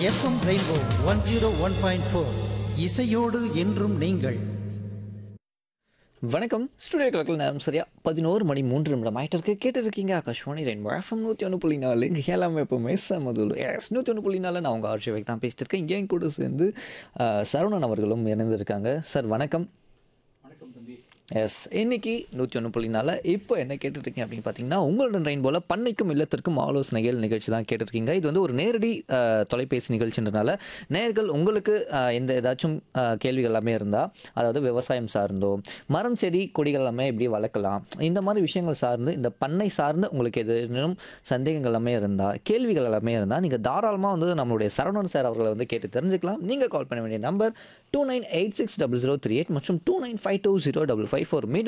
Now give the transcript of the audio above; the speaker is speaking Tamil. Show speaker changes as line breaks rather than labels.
FM rainbow one zero one point four இசையோடு என்றும் நீங்கள்
வணக்கம் ஸ்டுடியோ கிளக்கில் நேரம் சரியா பதினோரு மணி மூன்று நிமிடம் ஆயிட்டு இருக்கு கேட்டு இருக்கீங்க ஆகாஷ்வாணி ரெயின்போ எஃப்எம் நூற்றி ஒன்று புள்ளி நாலு இங்கே எல்லாமே எப்பவுமே சமதுல் எஸ் நூற்றி ஒன்று புள்ளி நாலு நான் உங்கள் ஆர்ஜிவைக்கு தான் பேசிட்டு இருக்கேன் இங்கே என் கூட சேர்ந்து அஹ், சரவணன் அவர்களும் இணைந்திருக்காங்க சார் வணக்கம் எஸ் இன்னைக்கு நூற்றி ஒன்று புள்ளி நாலு இப்போ என்ன கேட்டுட்ருக்கீங்க அப்படின்னு பார்த்தீங்கன்னா உங்களுடன் ரெயின்போல பண்ணைக்கும் இல்லத்திற்கும் ஆலோசனைகள் நிகழ்ச்சி தான் கேட்டிருக்கீங்க இது வந்து ஒரு நேரடி அஹ், தொலைபேசி நிகழ்ச்சின்றனால நேர்கள் உங்களுக்கு அஹ், எந்த ஏதாச்சும் அஹ், கேள்விகள் எல்லாமே இருந்தால் அதாவது விவசாயம் சார்ந்தோ மரம் செடி கொடிகள் எல்லாமே எப்படி வளர்க்கலாம் இந்த மாதிரி விஷயங்கள் சார்ந்து இந்த பண்ணை சார்ந்து உங்களுக்கு எதுவும் சந்தேகங்கள் எல்லாமே இருந்தால் கேள்விகள் எல்லாமே இருந்தால் நீங்கள் தாராளமாக வந்து நம்மளுடைய சரவணன் சார் அவர்களை வந்து கேட்டு தெரிஞ்சுக்கலாம் நீங்கள் கால் பண்ண வேண்டிய number two nine eight six double zero three eight மற்றும் two nine five two zero double five four மீண்டும்